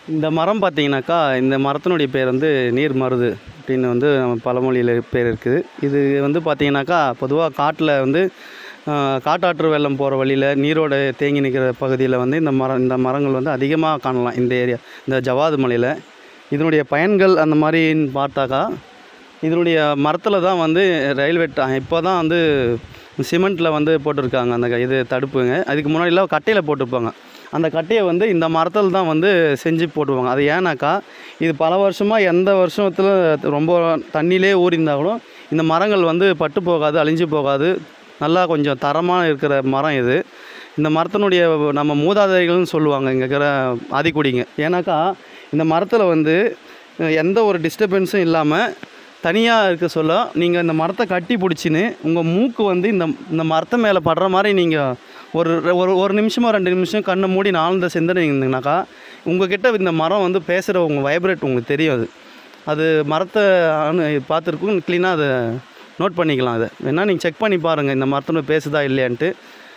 இந்த மரம் பார்த்தீங்கன்னாக்கா இந்த மரத்தினுடைய பேர் வந்து நீர் மருது அப்படின்னு வந்து நம்ம பழமொழியில் பேர் இருக்குது இது வந்து பார்த்தீங்கன்னாக்கா பொதுவாக காட்டில் வந்து ஆஹ், காட்டாற்று வெள்ளம் போகிற வழியில் நீரோட தேங்கி நிற்கிற பகுதியில் வந்து இந்த மரம் இந்த மரங்கள் வந்து அதிகமாக காணலாம் இந்த ஏரியா இந்த ஜவாது மலையில் இதனுடைய பயன்கள் அந்த மாதிரின்னு பார்த்தாக்கா இதனுடைய மரத்தில் தான் வந்து ரயில்வே இப்போ தான் வந்து சிமெண்ட்டில் வந்து போட்டிருக்காங்க அந்த க- இது தடுப்புங்க அதுக்கு முன்னாடிலாம் கட்டையில் போட்டிருப்பாங்க அந்த கட்டையை வந்து இந்த மரத்தில் தான் வந்து செஞ்சு போட்டுருவாங்க அது ஏன்னாக்கா இது பல வருஷமாக எந்த வருஷத்தில் ரொம்ப தண்ணியிலே ஊறியிருந்தா கூட இந்த மரங்கள் வந்து பட்டு போகாது அழிஞ்சு போகாது நல்லா கொஞ்சம் தரமாக இருக்கிற மரம் இது இந்த மரத்தினுடைய நம்ம மூதாதைகள்னு சொல்லுவாங்க இங்கே இருக்கிற ஆதிக்குடிங்க ஏன்னாக்கா இந்த மரத்தில் வந்து அஹ், எந்த ஒரு டிஸ்டர்பன்ஸும் இல்லாமல் தனியாக இருக்க சொல்ல நீங்கள் இந்த மரத்தை கட்டி பிடிச்சின்னு உங்கள் மூக்கு வந்து இந்த இந்த மரத்து மேலே படுற மாதிரி நீங்கள் ஒரு ஒரு ஒரு நிமிஷமோ ரெண்டு நிமிஷம் கண்ணை மூடி ஆழ்ந்த சிந்தனை இருந்தீங்கனாக்கா உங்ககிட்ட இந்த மரம் வந்து பேசுகிற உங்கள் வைப்ரேட் உங்களுக்கு தெரியும் அது அது மரத்தை அனு பார்த்துருக்கும் க்ளீனாக அதை நோட் பண்ணிக்கலாம் அதை வேணால் நீங்கள் செக் பண்ணி பாருங்கள் இந்த மரத்தோட பேசுதா இல்லையான்ட்டு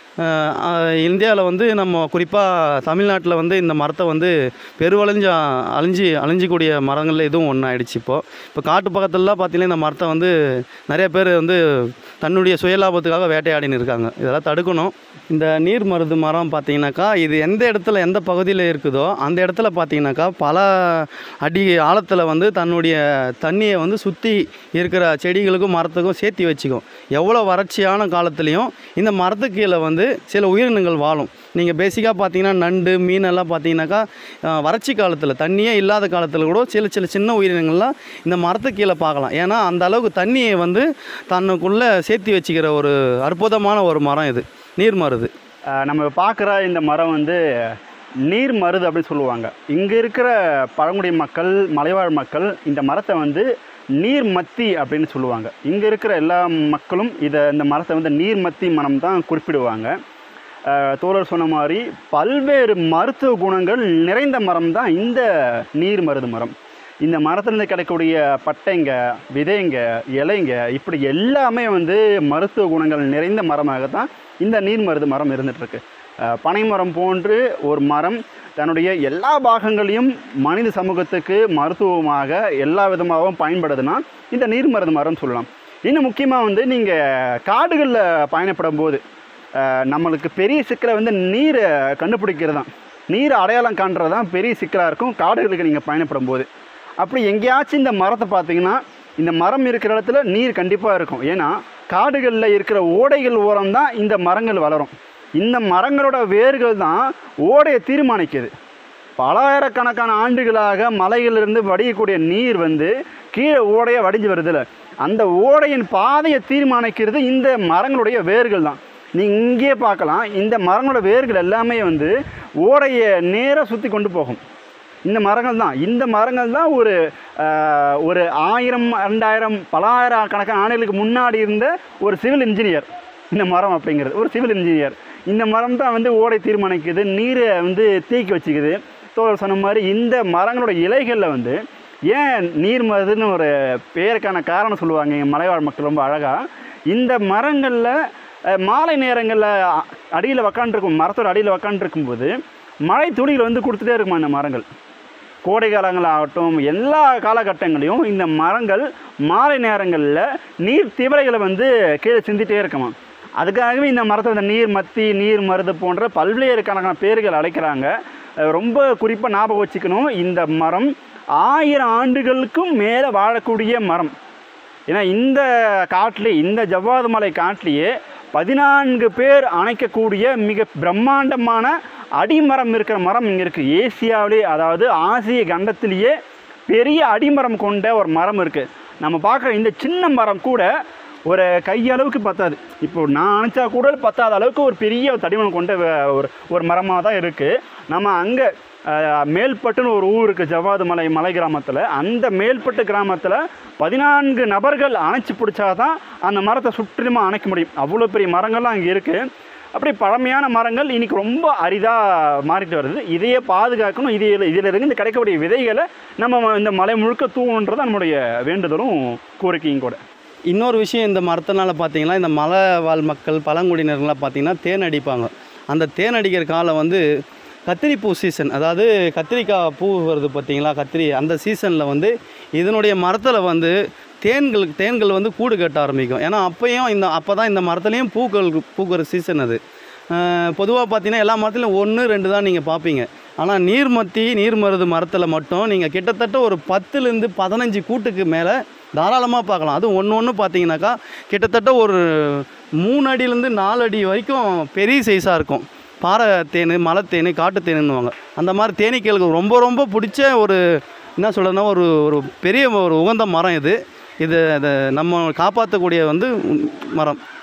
இந்தியாவில் வந்து நம்ம குறிப்பாக தமிழ்நாட்டில் வந்து இந்த மரத்தை வந்து பெருவளைஞ்சு அழிஞ்சு அழிஞ்சக்கூடிய மரங்களில் இதுவும் ஒன்று ஆயிடுச்சு இப்போது இப்போ காட்டு பக்கத்துலலாம் பார்த்தீங்கன்னா இந்த மரத்தை வந்து நிறைய பேர் வந்து தன்னுடைய சுயலாபத்துக்காக வேட்டையாடின்னு இருக்காங்க இதெல்லாம் தடுக்கணும் இந்த நீர் மருது மரம் பார்த்தீங்கன்னாக்கா இது எந்த இடத்துல எந்த பகுதியில் இருக்குதோ அந்த இடத்துல பார்த்தீங்கன்னாக்கா பல அடி ஆழத்தில் வந்து தன்னுடைய தண்ணியை வந்து சுற்றி இருக்கிற செடிகளுக்கும் மரத்துக்கும் சேர்த்தி வச்சுக்கும் எவ்வளோ வறட்சியான காலத்துலேயும் இந்த மரத்துக்கு கீழே வந்து சில உயிரினங்கள் வாழும் நீங்கள் பேசிக்காக பார்த்தீங்கன்னா நண்டு மீனெல்லாம் பார்த்தீங்கன்னாக்கா அஹ், வறட்சி காலத்தில் தண்ணியே இல்லாத காலத்தில் கூட சில சில சின்ன உயிரினங்கள்லாம் இந்த மரத்துக்கு கீழே பார்க்கலாம் ஏன்னா அந்த அளவுக்கு தண்ணியை வந்து தன்னுக்குள்ளே சேர்த்தி வச்சுக்கிற ஒரு அற்புதமான ஒரு மரம் இது நீர் மருது அஹ் நம்ம பார்க்குற இந்த மரம் வந்து நீர் மருது அப்படின்னு சொல்லுவாங்க இங்கே இருக்கிற பழங்குடி மக்கள் மலைவாழ் மக்கள் இந்த மரத்தை வந்து நீர் மத்தி அப்படின்னு சொல்லுவாங்க இங்கே இருக்கிற எல்லா மக்களும் இதை இந்த மரத்தை வந்து நீர் மத்தி மரம் தான் குறிப்பிடுவாங்க அஹ் தோழர் சொன்ன மாதிரி பல்வேறு மருத்துவ குணங்கள் நிறைந்த மரம் தான் இந்த நீர் மருது மரம் இந்த மரத்துலேருந்து கிடைக்கக்கூடிய பட்டைங்க விதைங்க இலைங்க இப்படி எல்லாமே வந்து மருத்துவ குணங்கள் நிறைந்த மரமாக தான் இந்த நீர் மருது மரம் இருந்துகிட்ருக்கு பனை மரம் போன்று ஒரு மரம் தன்னுடைய எல்லா பாகங்களையும் மனித சமூகத்துக்கு மருத்துவமாக எல்லா விதமாகவும் பயன்படுதுன்னா இந்த நீர் மருது மரம் சொல்லலாம் இன்னும் முக்கியமாக வந்து நீங்கள் காடுகளில் பயணப்படும் போது அஹ், நம்மளுக்கு பெரிய சிக்கலை வந்து நீரை கண்டுபிடிக்கிறது தான் நீர் அடையாளம் காண்றது தான் பெரிய சிக்கலாக இருக்கும் காடுகளுக்கு நீங்கள் பயணப்படும் போது அப்படி எங்கேயாச்சும் இந்த மரத்தை பார்த்தீங்கன்னா இந்த மரம் இருக்கிற இடத்துல நீர் கண்டிப்பாக இருக்கும் ஏன்னா காடுகளில் இருக்கிற ஓடைகள் ஓரம் தான் இந்த மரங்கள் வளரும் இந்த மரங்களோட வேர்கள் தான் ஓடையை தீர்மானிக்குது பலாயிரக்கணக்கான ஆண்டுகளாக மலையிலிருந்து வடியக்கூடிய நீர் வந்து கீழே ஓடையை வடிஞ்சு வருதுல்ல அந்த ஓடையின் பாதையை தீர்மானிக்கிறது இந்த மரங்களுடைய வேர்கள் தான் நீங்கள் இங்கேயே பார்க்கலாம் இந்த மரங்களோட வேர்கள் எல்லாமே வந்து ஓடையை நேராக சுற்றி கொண்டு போகும் இந்த மரங்கள் தான் இந்த மரங்கள் தான் ஒரு ஆஹ், ஒரு ஆயிரம் ரெண்டாயிரம் பலாயிரம் கணக்கான ஆண்டுகளுக்கு முன்னாடி இருந்த ஒரு சிவில் இன்ஜினியர் இந்த மரம் அப்படிங்கிறது ஒரு சிவில் இன்ஜினியர் இந்த மரம் தான் வந்து ஓடை தீர்மானிக்குது நீரை வந்து தேக்கி வச்சுக்குது தோழர் சொன்ன மாதிரி இந்த மரங்களோட இலைகளில் வந்து ஏன் நீர் மருதுன்னு ஒரு பெயருக்கான காரணம் சொல்லுவாங்க எங்கள் மலைவாழ் மக்கள் ரொம்ப அழகாக இந்த மரங்களில் அஹ், மாலை நேரங்களில் அடியில் உக்காண்டிருக்கும் மரத்தோட அடியில் உக்காண்டிருக்கும்போது மழை துளிகள் வந்து கொடுத்துட்டே இருக்குமா இந்த மரங்கள் கோடை காலங்களாகட்டும் எல்லா காலகட்டங்களையும் இந்த மரங்கள் மாலை நேரங்களில் நீர் திவலைகளை வந்து கீழே சிந்திட்டே இருக்குமா அதுக்காகவே இந்த மரத்தை வந்து நீர் மத்தி நீர் மருது போன்ற பல்வேறு கணக்கான பேர்கள் அழைக்கிறாங்க அஹ் ரொம்ப குறிப்பாக ஞாபகம் வச்சுக்கணும் இந்த மரம் ஆயிரம் ஆண்டுகளுக்கும் மேலே வாழக்கூடிய மரம் ஏன்னா இந்த காட்டிலே இந்த ஜவ்வாது மலை காட்டிலேயே பதினான்கு பேர் அணைக்கக்கூடிய மிக பிரம்மாண்டமான அடிமரம் இருக்கிற மரம் இங்கே இருக்குது ஏசியாவிலே அதாவது ஆசிய கண்டத்திலேயே பெரிய அடிமரம் கொண்ட ஒரு மரம் இருக்குது நம்ம பார்க்குற இந்த சின்ன மரம் கூட ஒரு கையளவுக்கு பத்தாது இப்போ நான் அணைச்சா கூட பத்தாத அளவுக்கு ஒரு பெரிய தடிமன் கொண்ட வ- ஒரு ஒரு மரமாக தான் இருக்குது நம்ம அங்கே மேல்பட்டுன்னு ஒரு ஊர் இருக்குது ஜவ்வாது மலை மலை கிராமத்தில் அந்த மேல்பட்டு கிராமத்தில் பதினான்கு நபர்கள் அணைச்சி பிடிச்சாதான் அந்த மரத்தை சுற்றிலுமா அணைக்க முடியும் அவ்வளோ பெரிய மரங்கள்லாம் அங்கே இருக்குது அப்படி பழமையான மரங்கள் இன்னைக்கு ரொம்ப அரிதாக மாறிட்டு வருது இதையே பாதுகாக்கணும் இதில் இதில் இருந்து கிடைக்கக்கூடிய விதைகளை நம்ம இந்த மலை முழுக்க தூவணுன்றது நம்முடைய வேண்டுதலும் கோரிக்கையும் கூட இன்னொரு விஷயம் இந்த மரத்தினால பார்த்தீங்கன்னா இந்த மலை வாழ் மக்கள் பழங்குடியினர்லாம் பார்த்தீங்கன்னா தேன் அடிப்பாங்க அந்த தேன் அடிக்கிற காலம் வந்து கத்திரிப்பூ சீசன் அதாவது கத்திரிக்காய் பூ வருது பார்த்தீங்களா கத்திரி அந்த சீசனில் வந்து இதனுடைய மரத்தில் வந்து தேன்கள் தேன்கள் வந்து கூடு கட்ட ஆரம்பிக்கும் ஏன்னா அப்பயும் இந்த அப்போ தான் இந்த மரத்துலேயும் பூக்கள் பூக்கிற சீசன் அது பொதுவாக பார்த்தீங்கன்னா எல்லா மரத்துலையும் ஒன்று ரெண்டு தான் நீங்கள் பார்ப்பீங்க ஆனால் நீர்மத்தி நீர்மருது மரத்தில் மட்டும் நீங்கள் கிட்டத்தட்ட ஒரு பத்துலேருந்து பதினஞ்சு கூட்டுக்கு மேலே தாராளமாக பார்க்கலாம் அதுவும் ஒன்று ஒன்று பார்த்தீங்கன்னாக்கா கிட்டத்தட்ட ஒரு மூணு அடியிலேருந்து நாலு அடி வரைக்கும் பெரிய சைஸாக இருக்கும் பாறை தேன் மலை தேன் காட்டு தேனுன்னுவாங்க அந்த மாதிரி தேனீக்களுக்கு ரொம்ப ரொம்ப பிடிச்ச ஒரு என்ன சொல்கிறதுனா ஒரு ஒரு பெரிய ஒரு உகந்த மரம் இது இது அதை நம்ம காப்பாற்றக்கூடிய வந்து மரம்